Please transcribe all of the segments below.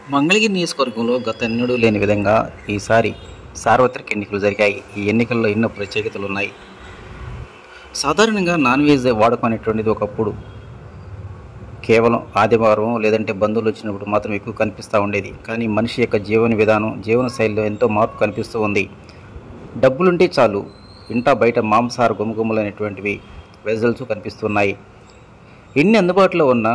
మంగళగిరి నియోజకవర్గంలో గత ఎన్నడూ లేని విధంగా ఈసారి సార్వత్రిక ఎన్నికలు జరిగాయి ఈ ఎన్నికల్లో ఎన్నో ప్రత్యేకతలు ఉన్నాయి సాధారణంగా నాన్ వెజ్ వాడకం అనేటువంటిది ఒకప్పుడు కేవలం ఆదివారం లేదంటే బంధువులు వచ్చినప్పుడు మాత్రం ఎక్కువ కనిపిస్తూ ఉండేది కానీ మనిషి యొక్క జీవన విధానం జీవన శైలిలో ఎంతో మార్పు కనిపిస్తూ ఉంది డబ్బులుంటే చాలు ఇంటా బయట మాంసాహార గుమగుమలు అనేటువంటివి వెజల్స్ కనిపిస్తున్నాయి ఎన్ని అందుబాటులో ఉన్నా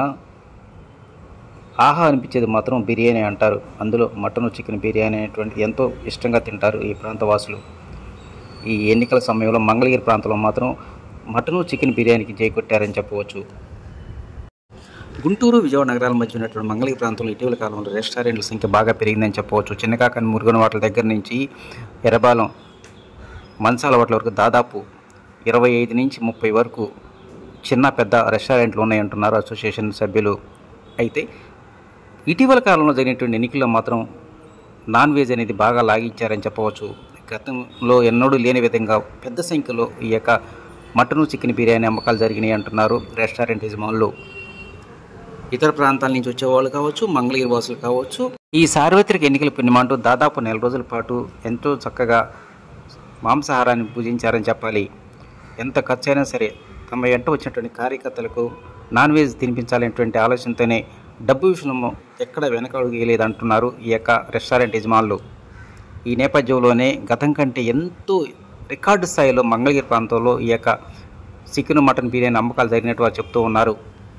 ఆహా అనిపించేది మాత్రం బిర్యానీ అంటారు అందులో మటన్ చికెన్ బిర్యానీ అనేటువంటిది ఎంతో ఇష్టంగా తింటారు ఈ ప్రాంత వాసులు ఈ ఎన్నికల సమయంలో మంగళగిరి ప్రాంతంలో మాత్రం మటను చికెన్ బిర్యానీకి చేకొట్టారని చెప్పవచ్చు గుంటూరు విజయవాడ నగరాల మధ్య ఉన్నటువంటి మంగళగిరి ప్రాంతంలో ఇటీవల కాలంలో రెస్టారెంట్ల సంఖ్య బాగా పెరిగిందని చెప్పవచ్చు చిన్నకాకని మురుగన్ వాటల దగ్గర నుంచి ఎర్రబాలెం మంచాల వాటల వరకు దాదాపు ఇరవై ఐదు నుంచి ముప్పై వరకు చిన్న పెద్ద రెస్టారెంట్లు ఉన్నాయంటున్నారు అసోసియేషన్ సభ్యులు అయితే ఇటీవల కాలంలో జరిగినటువంటి ఎన్నికల్లో మాత్రం నాన్ వెజ్ అనేది బాగా లాగించారని చెప్పవచ్చు గతంలో ఎన్నడూ లేని విధంగా పెద్ద సంఖ్యలో ఈ యొక్క మటను చికెన్ బిర్యానీ అమ్మకాలు జరిగినాయి అంటున్నారు రెస్టారెంట్ యజమానులు ఇతర ప్రాంతాల నుంచి వచ్చేవాళ్ళు కావచ్చు మంగళగిరి వాసులు కావచ్చు ఈ సార్వత్రిక ఎన్నికల పుణ్యమంటూ దాదాపు నెల రోజుల పాటు ఎంతో చక్కగా మాంసాహారాన్ని పూజించారని చెప్పాలి ఎంత ఖర్చైనా సరే తమ వెంట వచ్చినటువంటి కార్యకర్తలకు నాన్ వెజ్ తినిపించాలనేటువంటి ఆలోచనతోనే డబ్బు విషయంలో ఎక్కడ వెనకడుగు వేయలేదంటున్నారు ఈ యొక్క రెస్టారెంట్ యజమానులు ఈ నేపథ్యంలోనే గతం కంటే ఎంతో రికార్డు స్థాయిలో మంగళగిరి ప్రాంతంలో ఈ యొక్క చికెన్ మటన్ బిర్యానీ అమ్మకాలు జరిగినట్టు వారు చెప్తూ ఉన్నారు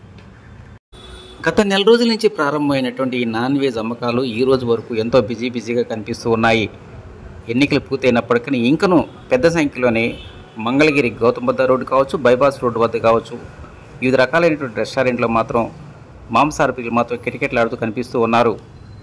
గత నెల రోజుల నుంచి ప్రారంభమైనటువంటి ఈ నాన్ వెజ్ అమ్మకాలు ఈ రోజు వరకు ఎంతో బిజీ బిజీగా కనిపిస్తూ ఉన్నాయి ఎన్నికలు పూర్తయినప్పటికీ ఇంకను పెద్ద సంఖ్యలోనే మంగళగిరి గౌతమ్ బుద్ధ రోడ్డు కావచ్చు బైపాస్ రోడ్డు వద్ద కావచ్చు వివిధ రకాలైనటువంటి రెస్టారెంట్లో మాత్రం మాంసాహార ప్రియులు మాత్రం కిటకిటలాడుతూ కనిపిస్తూ ఉన్నారు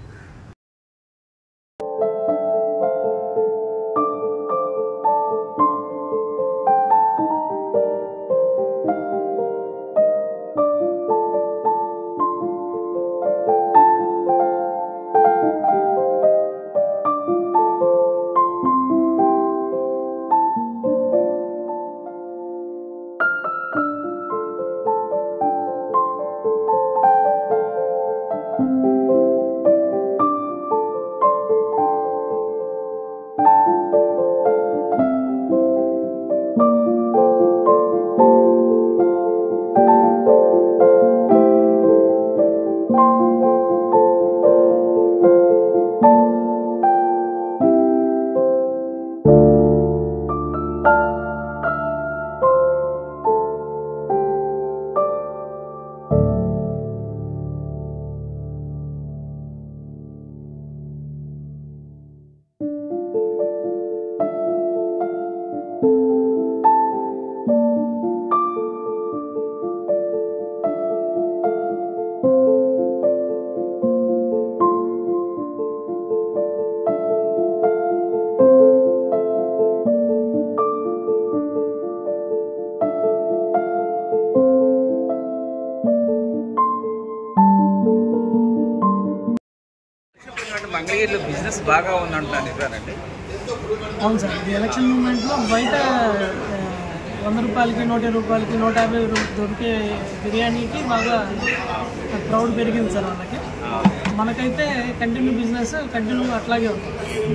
మంగళగిరిలో బిజినెస్ బాగా ఉందంటున్నాను నిజానండి అవును సార్ ఇది ఎలక్షన్ మూమెంట్లో బయట ఆ, వంద రూపాయలకి నూట ఇరవై రూపాయలకి నూట యాభై రూ- దొరికే బిర్యానీకి బాగా క్రౌడ్ పెరిగింది సార్ వాళ్ళకి మనకైతే కంటిన్యూ బిజినెస్ కంటిన్యూ అట్లాగే ఉంది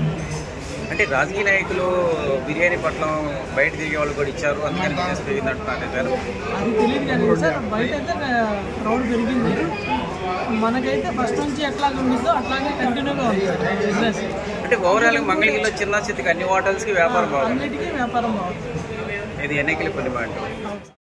అంటే రాజకీయ నాయకులు బిర్యానీ పట్ల బయట తిరిగే వాళ్ళు కూడా ఇచ్చారు అందుకని బిజినెస్ పెరిగింది అంటున్నారు నిజాలు అది తెలియదు కానీ సార్ బయట అయితే క్రౌడ్ పెరిగింది మనకైతే ఫస్ట్ నుంచి ఎట్లాగ ఉండిద్దో అట్లాగే కంటిన్యూగా ఉంది సార్ బిజినెస్ అంటే ఓవరాల్ మంగళగిరిలో చిన్న చితికి అన్ని హోటల్స్కి వ్యాపారం బాగుంది అన్నిటికీ వ్యాపారం బాగుంది ఇది ఎన్నికల కొన్ని మాట అవును సార్.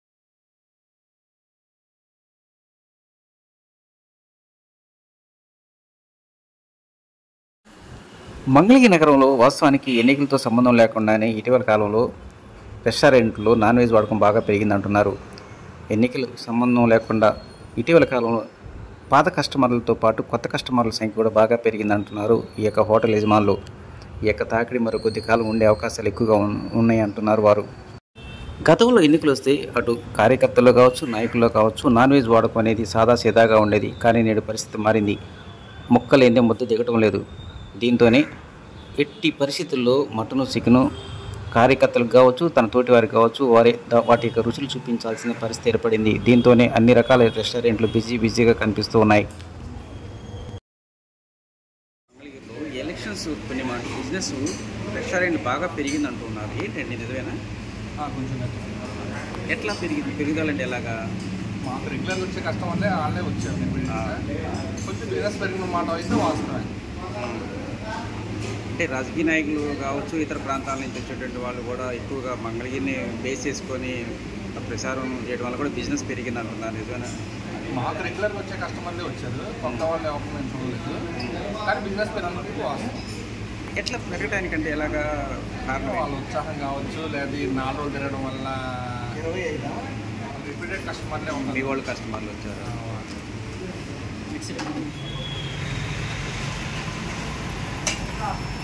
మంగళగిరి నగరంలో వాస్తవానికి ఎన్నికలతో సంబంధం లేకుండానే ఇటీవల కాలంలో రెస్టారెంట్లో నాన్ వెజ్ వాడకం బాగా పెరిగిందంటున్నారు ఎన్నికలు సంబంధం లేకుండా ఇటీవల కాలంలో పాత కస్టమర్లతో పాటు కొత్త కస్టమర్ల సంఖ్య కూడా బాగా పెరిగిందంటున్నారు ఈ యొక్క హోటల్ యజమానులు ఈ యొక్క తాకిడి మరో కొద్ది కాలం ఉండే అవకాశాలు ఎక్కువగా ఉన్- ఉన్నాయి అంటున్నారు వారు గతంలో ఎన్నికలు వస్తే అటు కార్యకర్తల్లో కావచ్చు నాయకుల్లో కావచ్చు నాన్ వెజ్ వాడకం అనేది సాదా సీదాగా ఉండేది కానీ నేడు పరిస్థితి మారింది ముక్కలేందే ముద్ద దిగటం లేదు దీంతోనే ఎట్టి పరిస్థితుల్లో మటను చికెను కార్యకర్తలకు కావచ్చు తన తోటి వారికి కావచ్చు వారి ద- వాటి యొక్క రుచులు చూపించాల్సిన పరిస్థితి ఏర్పడింది దీంతోనే అన్ని రకాల రెస్టారెంట్లు బిజీ బిజీగా కనిపిస్తూ ఉన్నాయి బిజినెస్ రెస్టారెంట్ బాగా పెరిగింది అంటున్నారు ఏంటండి నిజమేనా కొంచెం ఎట్లా పెరిగింది పెరుగుదలంటే ఎలాగా మాకు రెగ్యులర్ వచ్చే కస్టమర్లే వాళ్ళే వచ్చారు నేను ఆ. కొంచెం బిజినెస్ పెరిగిన మాట అయితే వాస్తవమే అంటే రాజకీయ నాయకులు కావచ్చు ఇతర ప్రాంతాల నుంచి వచ్చేటువంటి వాళ్ళు కూడా ఎక్కువగా మంగళగిరిని బేస్ చేసుకొని ప్రచారం చేయడం వల్ల కూడా బిజినెస్ పెరిగింది అంటున్నారు నిజమేనా మాకు రెగ్యులర్ వచ్చే కస్టమర్లే వచ్చారు కొత్త వాళ్ళు ఎవరు మేము చూడలేదు కానీ బిజినెస్ పెరిగినందుకు వాస్తవం ఎట్లా పెరగడానికంటే ఎలాగా కారణం వాళ్ళ ఏంటి? ఉత్సాహం కావచ్చు లేదా ఈ నాలుగు రోజులు తిరగడం వల్ల రిపీటెడ్ కస్టమర్లే మీ ఉన్నారు వాళ్ళు కస్టమర్లు వచ్చారు ఆ,